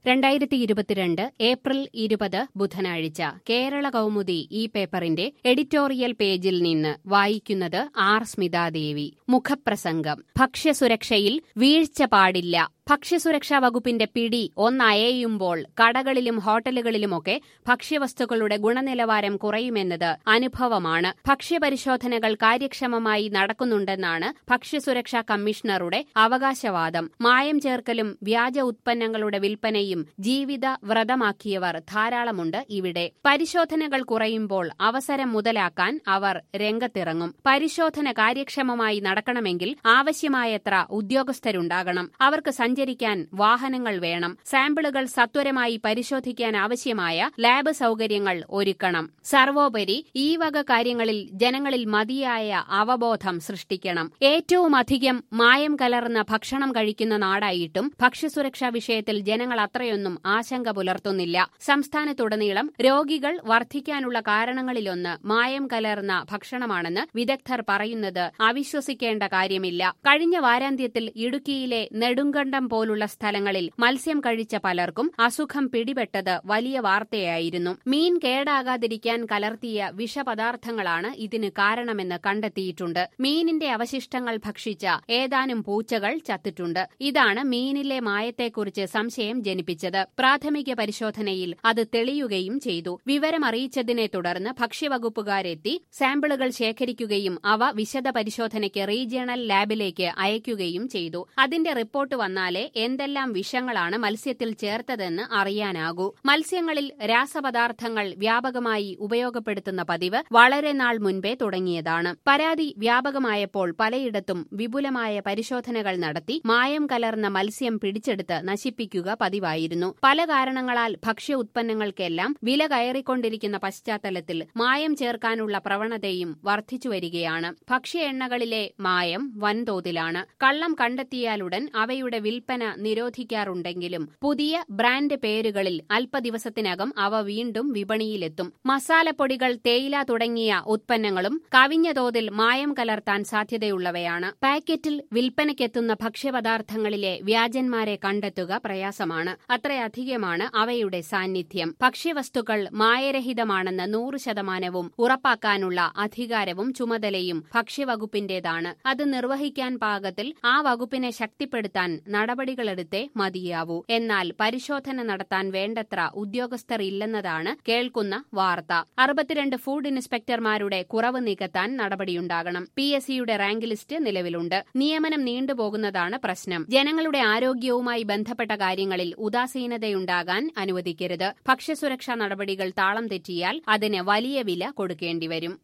രണ്ടായിരത്തി ഇരുപത്തിരണ്ട് ഏപ്രിൽ ഇരുപത് ബുധനാഴ്ച കേരള കൗമുദി ഈ പേപ്പറിന്റെ എഡിറ്റോറിയൽ പേജിൽ നിന്ന് വായിക്കുന്നത് ആർ സ്മിതാദേവി മുഖപ്രസംഗം ഭക്ഷ്യസുരക്ഷയിൽ വീഴ്ച പാടില്ല ഭക്ഷ്യസുരക്ഷാ വകുപ്പിന്റെ പിടി ഒന്നയയുമ്പോൾ കടകളിലും ഹോട്ടലുകളിലുമൊക്കെ ഭക്ഷ്യവസ്തുക്കളുടെ ഗുണനിലവാരം കുറയുമെന്നത് അനുഭവമാണ് ഭക്ഷ്യപരിശോധനകൾ കാര്യക്ഷമമായി നടക്കുന്നുണ്ടെന്നാണ് ഭക്ഷ്യസുരക്ഷാ കമ്മീഷണറുടെ അവകാശവാദം മായം ചേർക്കലും വ്യാജ ഉത്പന്നങ്ങളുടെ വിൽപ്പനയും ജീവിത വ്രതമാക്കിയവർ ധാരാളമുണ്ട് ഇവിടെ പരിശോധനകൾ കുറയുമ്പോൾ അവസരം മുതലാക്കാൻ അവർ രംഗത്തിറങ്ങും പരിശോധന കാര്യക്ഷമമായി നടക്കണമെങ്കിൽ ആവശ്യമായത്ര ഉദ്യോഗസ്ഥരുണ്ടാകണം അവർക്ക് സഞ്ചരിക്കാൻ വാഹനങ്ങൾ വേണം സാമ്പിളുകൾ സത്വരമായി പരിശോധിക്കാൻ ആവശ്യമായ ലാബ് സൗകര്യങ്ങൾ ഒരുക്കണം സർവോപരി ഈ വക കാര്യങ്ങളിൽ ജനങ്ങളിൽ മതിയായ അവബോധം സൃഷ്ടിക്കണം ഏറ്റവുമധികം മായം കലർന്ന ഭക്ഷണം കഴിക്കുന്ന നാടായിട്ടും ഭക്ഷ്യസുരക്ഷാ വിഷയത്തിൽ ജനങ്ങൾ അത്രയൊന്നും ആശങ്ക പുലർത്തുന്നില്ല സംസ്ഥാനത്തുടനീളം രോഗികൾ വർദ്ധിക്കാനുള്ള കാരണങ്ങളിലൊന്ന് മായം കലർന്ന ഭക്ഷണമാണെന്ന് വിദഗ്ധർ പറയുന്നത് അവിശ്വസിക്കേണ്ട കാര്യമില്ല കഴിഞ്ഞ വാരാന്ത്യത്തിൽ ഇടുക്കിയിലെ നെടുങ്കണ്ടം പോലുള്ള സ്ഥലങ്ങളിൽ മത്സ്യം കഴിച്ച പലർക്കും അസുഖം പിടിപെട്ടത് വലിയ വാർത്തയായിരുന്നു മീൻ കേടാകാതിരിക്കാൻ കലർത്തിയ വിഷപദാർത്ഥങ്ങളാണ് ഇതിന് കാരണമെന്ന് കണ്ടെത്തിയിട്ടുണ്ട് മീനിന്റെ അവശിഷ്ടങ്ങൾ ഭക്ഷിച്ച ഏതാനും പൂച്ചകൾ ചത്തിട്ടുണ്ട് ഇതാണ് മീനിലെ മായത്തെക്കുറിച്ച് സംശയം ജനിപ്പിച്ചത് പ്രാഥമിക പരിശോധനയിൽ അത് തെളിയുകയും ചെയ്തു വിവരമറിയിച്ചതിനെ തുടർന്ന് ഭക്ഷ്യവകുപ്പുകാരെത്തി സാമ്പിളുകൾ ശേഖരിക്കുകയും അവ വിശദ പരിശോധനയ്ക്ക് റീജിയണൽ ലാബിലേക്ക് അയക്കുകയും ചെയ്തു അതിന്റെ റിപ്പോർട്ട് വന്നാലേ എന്തെല്ലാം വിഷങ്ങളാണ് മത്സ്യത്തിൽ ചേർത്തതെന്ന് അറിയാനാകൂ മത്സ്യങ്ങളിൽ രാസപദാർത്ഥങ്ങൾ വ്യാപകമായി ഉപയോഗപ്പെടുത്തുന്ന പതിവ് വളരെ നാൾ മുൻപേ തുടങ്ങിയതാണ് പരാതി വ്യാപകമായപ്പോൾ പലയിടത്തും വിപുലമായ പരിശോധനകൾ നടത്തി മായം കലർന്ന മത്സ്യം പിടിച്ചെടുത്ത് നശിപ്പിക്കുക പതിവായിരുന്നു പല കാരണങ്ങളാൽ ഭക്ഷ്യ ഉത്പന്നങ്ങൾക്കെല്ലാം വില കയറിക്കൊണ്ടിരിക്കുന്ന പശ്ചാത്തലത്തിൽ മായം ചേർക്കാനുള്ള പ്രവണതയും വർദ്ധിച്ചുവരികയാണ് ഭക്ഷ്യ എണ്ണകളിലെ മായം വൻതോതിലാണ് കള്ളം കണ്ടെത്തിയാലുടൻ അവയുടെ വിൽപ്പന നിരോധിക്കാറുണ്ടെങ്കിലും പുതിയ ബ്രാൻഡ് പേരുകളിൽ അല്പദിവസത്തിനകം അവ വീണ്ടും വിപണിയിലെത്തും മസാലപ്പൊടികൾ തേയില തുടങ്ങിയ ഉത്പന്നങ്ങളും കവിഞ്ഞ തോതിൽ മായം കലർത്താൻ സാധ്യതയുള്ളവയാണ് പാക്കറ്റിൽ വിൽപ്പനയ്ക്കെത്തുന്ന ഭക്ഷ്യപദാർത്ഥങ്ങളിലെ വ്യാജന്മാരെ കണ്ടെത്തുക പ്രയാസമാണ് അത്രയധികമാണ് അവയുടെ സാന്നിധ്യം ഭക്ഷ്യവസ്തുക്കൾ മായരഹിതമാണെന്ന് നൂറ് ശതമാനവും ഉറപ്പാക്കാനുള്ള അധികാരവും ചുമതലയും ഭക്ഷ്യവകുപ്പിന്റേതാണ് അത് നിർവഹിക്കാൻ പാകത്തിൽ ആ വകുപ്പിനെ ശക്തിപ്പെടുത്താൻ നടപടികളെടുത്തേ മതിയാവൂ എന്നാൽ പരിശോധന നടത്താൻ വേണ്ടത്ര ഉദ്യോഗസ്ഥർ ഇല്ലെന്നതാണ് കേൾക്കുന്ന വാർത്ത അറുപത്തിരണ്ട് ഫുഡ് ഇൻസ്പെക്ടർമാരുടെ കുറവ് നികത്താൻ നടപടിയുണ്ടാകണം പി എസ് സിയുടെ റാങ്ക് ലിസ്റ്റ് നിലവിലുണ്ട് നിയമനം നീണ്ടുപോകുന്നതാണ് പ്രശ്നം ജനങ്ങളുടെ ആരോഗ്യവുമായി ബന്ധപ്പെട്ട കാര്യങ്ങളിൽ ഉദാസീനതയുണ്ടാകാൻ അനുവദിക്കരുത് ഭക്ഷ്യസുരക്ഷാ നടപടികൾ താളം തെറ്റിയാൽ അതിന് വലിയ വില കൊടുക്കേണ്ടിവരും